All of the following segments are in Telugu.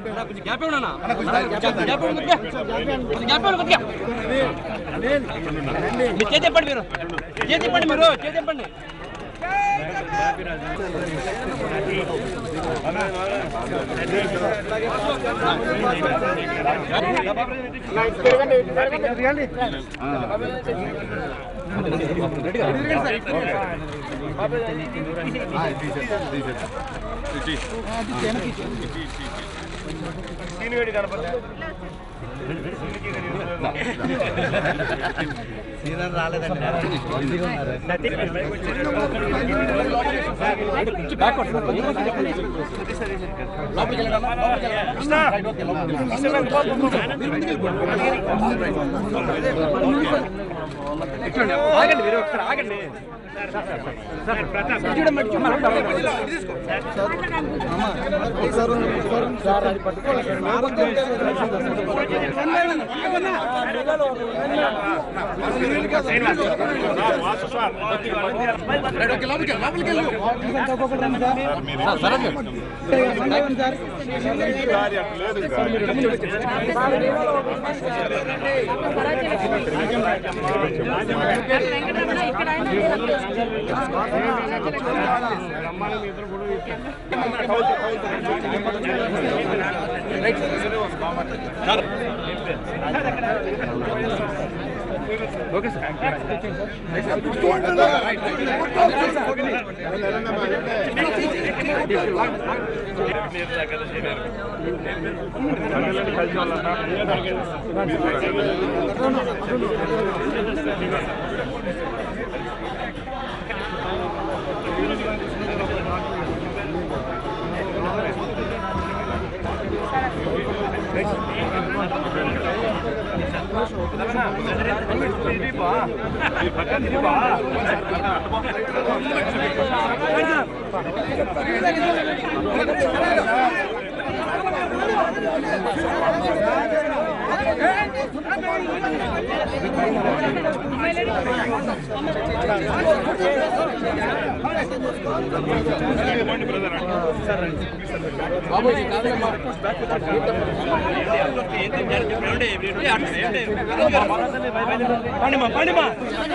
కొంచెం గ్యాప్ ఇవ్వనా గ్యాప్ ఇవ్వండి కొద్దిగా కొంచెం గ్యాప్ ఇవ్వండి కొద్దిగా మీరు చేతి చెప్పండి మీరు చేతి చెప్పండి మీరు చేతి చెప్పండి ఆగండి మీరు ఒకసారి ఆగండి పండిమా పండిమా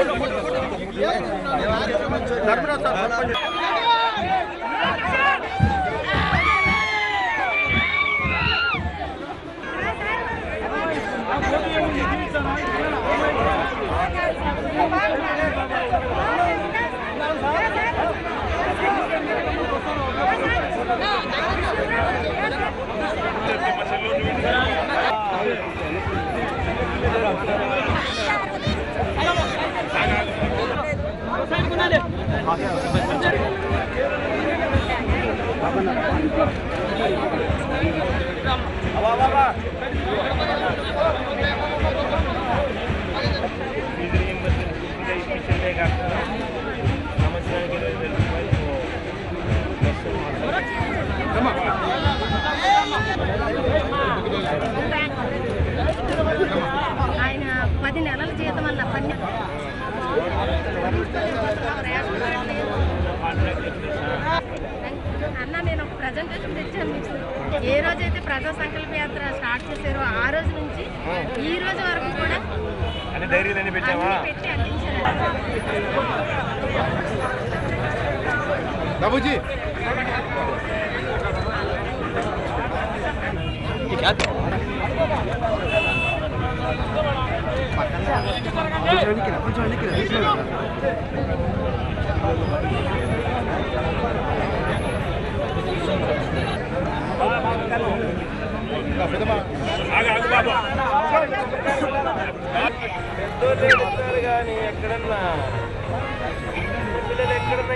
ఆయన పది నెలల జీతం అన్న పని అన్న నేను ఒక ప్రజెంటేషన్ తెచ్చాను మీకు. ఏ రోజైతే ప్రజా సంకల్ప యాత్ర స్టార్ట్ చేశారో ఆ రోజు నుంచి ఈ రోజు వరకు కూడా అన్ని డైరీలన్నీ పెట్టావా అన్ని పెట్టి అందించారు బాబుజీ ఆగు, ఆగు బాబు పెద్దోళ్ళు చెప్తారు కానీ ఎక్కడన్నా పిల్లలు ఎక్కడన్నా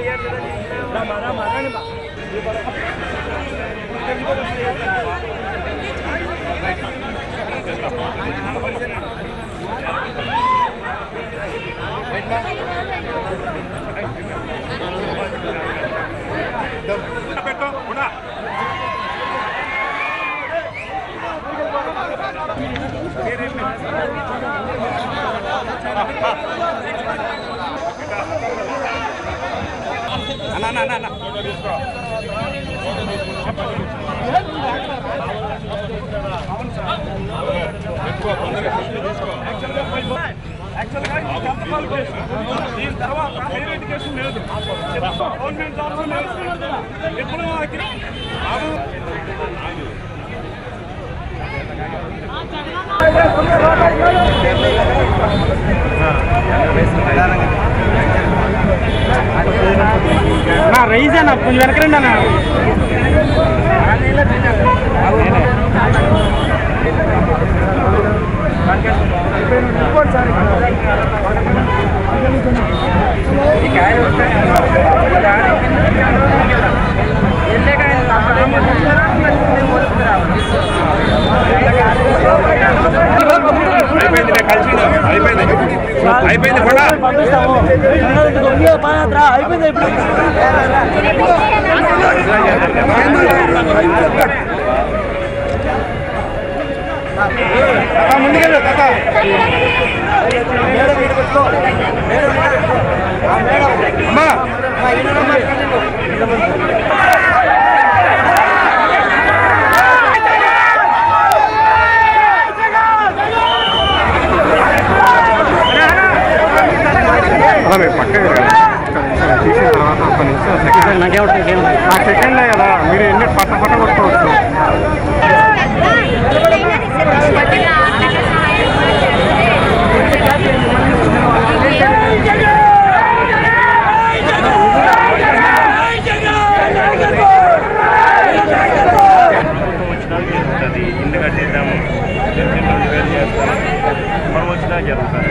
పెట్టు ఉన్నా అన్న అన్న అన్న తీసుకో యాక్చువల్గా ఈ సంతకాలు కోసం దీని తర్వాత హైయర్ ఎడ్యుకేషన్ లేదు గవర్నమెంట్ జాబ్స్ లేదు ఎప్పుడు మనకి బాబు నా రైస్ అన్న కొంచెం వెనకరండి అన్న అయిపోయింది కలిసి అయిపోయింది అయిపోయింది కూడా అయిపోయింది ఇప్పుడు ముందుకెళ్ళు తాత అమ్మా అలా మీరు పక్కకి రండి. తీసిన తర్వాత ఒక నిమిషం సెకండ్ ఆ సెకండ్లే కదా మీరు ఎన్ని పట్ట పట్ట కొట్టుకోవచ్చు అది ఇల్లు కట్టిద్దాము తెలిసిన రోజు వేరు చేస్తాం మనం వచ్చినా జరుగుతుంది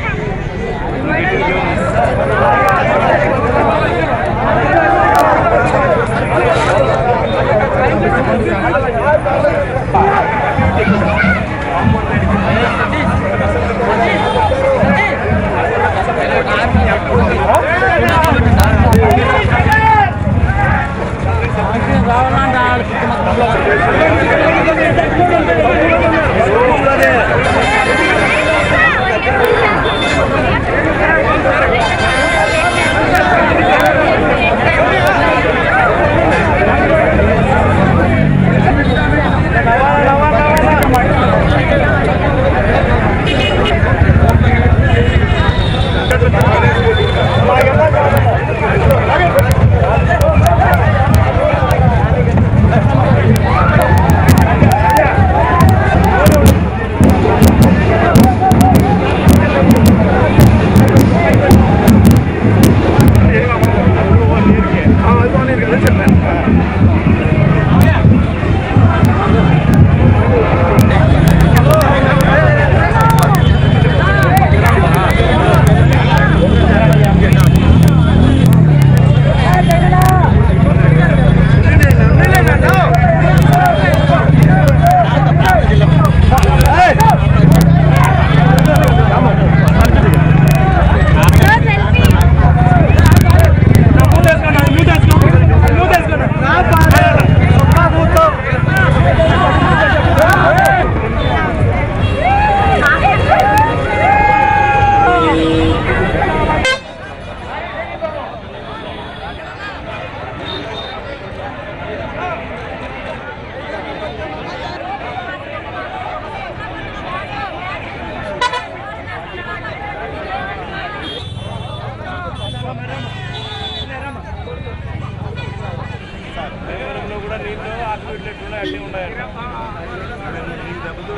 దేవరంలో కూడా నీళ్ళు హాస్పిటల్ కూడా అన్నీ ఉన్నాయండి నీకు దెబ్బతో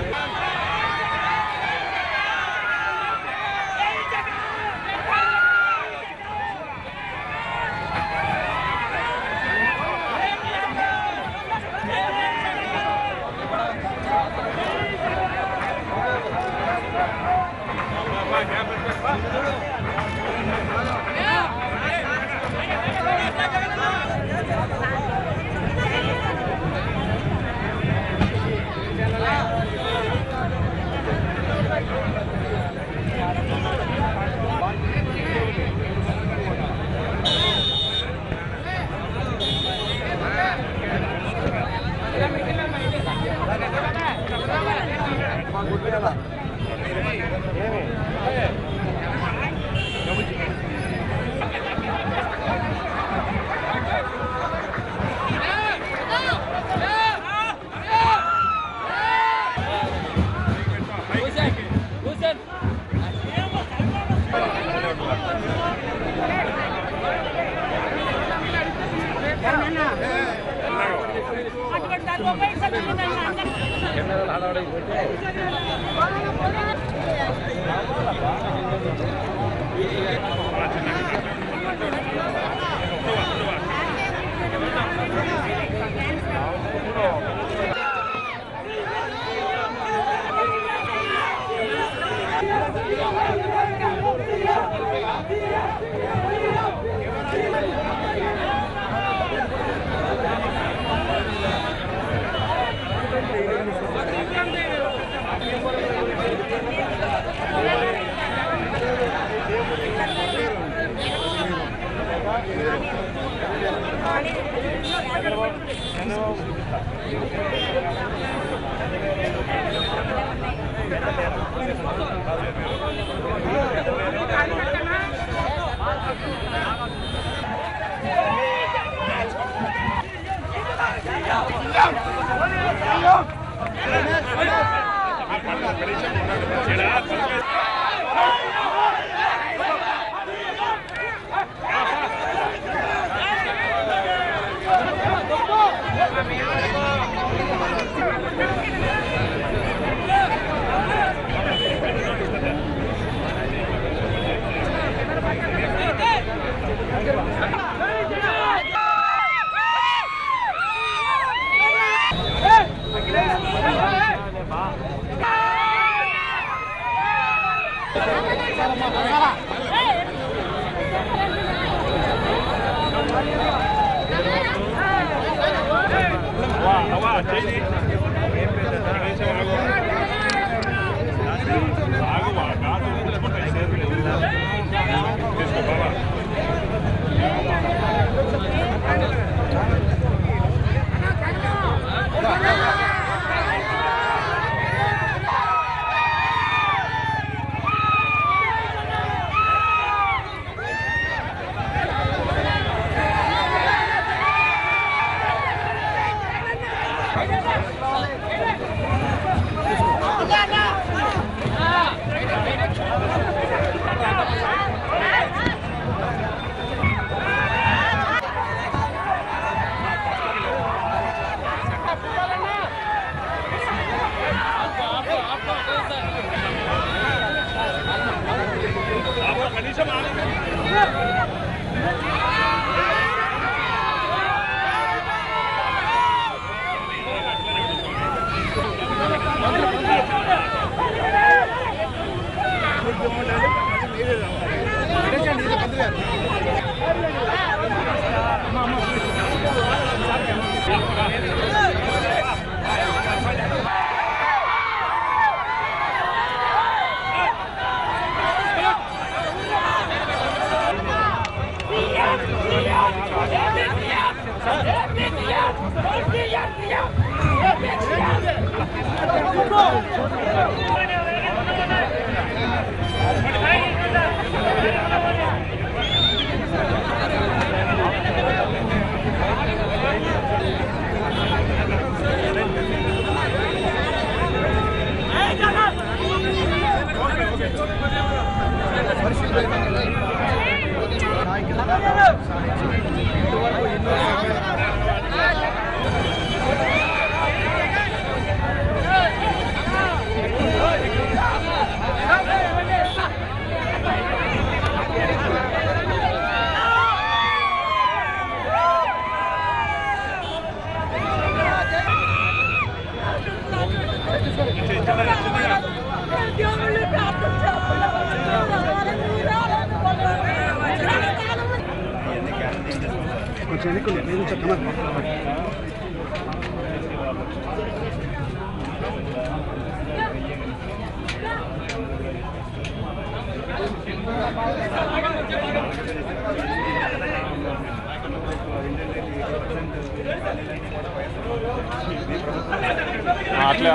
అట్లా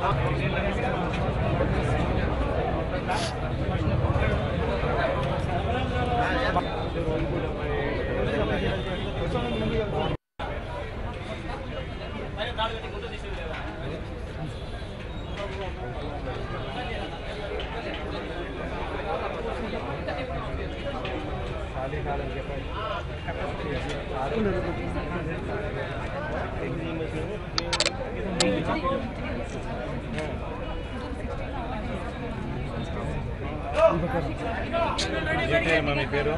¡Vamos! ఏంటమ్మా మీ పేరు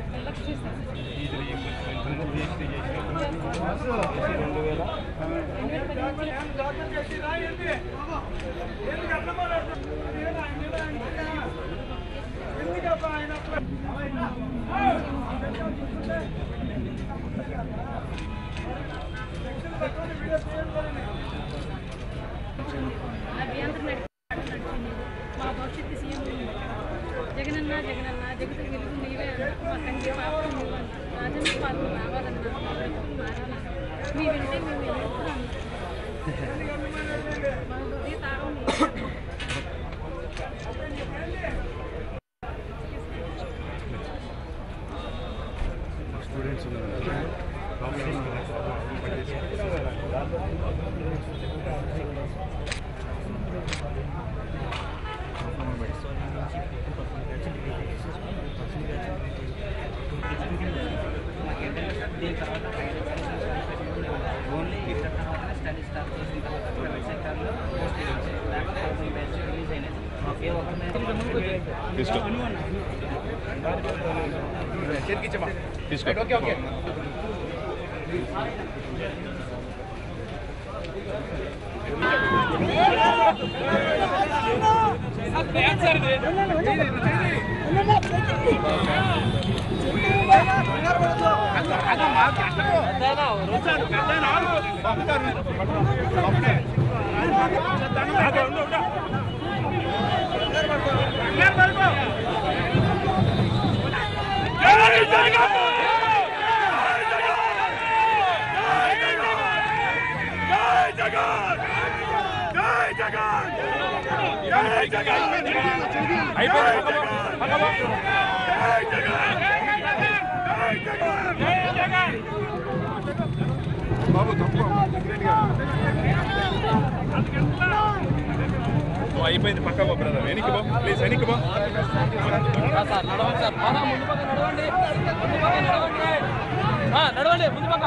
అభ్యంతరం నడిచింది మా భవిష్యత్తు సీఎం జగనన్న జగనన్న జగత్ వెలుగు నీవే అన్న మా తండ్రి పాపం నీవన్న రాజన్న పాలన రావాలన్నా మా బ్రతుకు మారాలన్నా మీ వింటే మేము ఎదుగుతున్నాం మా హృదయ తారం నీవే. స్టూడెంట్స్ ఉన్నారు ఓన్లీ ఇంటర్ తర్వాత స్టడీ స్టార్ట్ చేసిన తర్వాత ప్రైవేట్ సెక్టర్లో పోస్ట్ లేకపోతే బ్యాచ్ రిలీజ్ అయినది ఏ ఒక్క తీసుకో తీసుకో ఓకే ఓకే బాబు తప్పు నువ్వు అయిపోయింది పక్క బా బ్రదర్ వెనక్కి బా ప్లీజ్ వెనక్కి బా సార్ నడవండి సార్ బాగా ముందు పక్క నడవండి ముందు పక్క నడవండి ఆ, నడవండి ముందు పక్క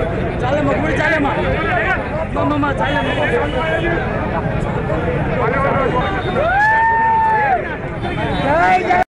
చాలా